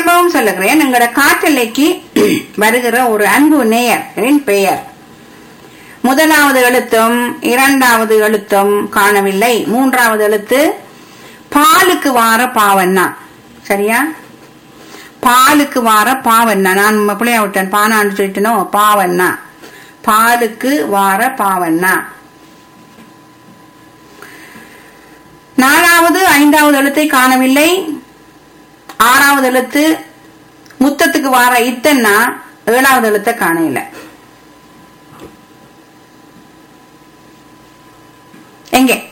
திரும்பவும் சொல்லுகிறேன் எங்களோட காற்றலைக்கு வருகிற ஒரு அன்பு நேயரின் பெயர் முதலாவது எழுத்தும் இரண்டாவது எழுத்தும் காணவில்லை மூன்றாவது எழுத்து பாலுக்கு வார பாவண்ணா சரியா பாலுக்கு வார பாவண்ணா நான் பிள்ளைய விட்டேன் பானான்னு சொல்லிட்டனோ பாவண்ணா பாலுக்கு வார பாவண்ணா நாலாவது ஐந்தாவது எழுத்தை காணவில்லை ஆறாவது எழுத்து முத்தத்துக்கு வார இத்தன்னா ஏழாவது எழுத்தை காணவில்லை எங்கே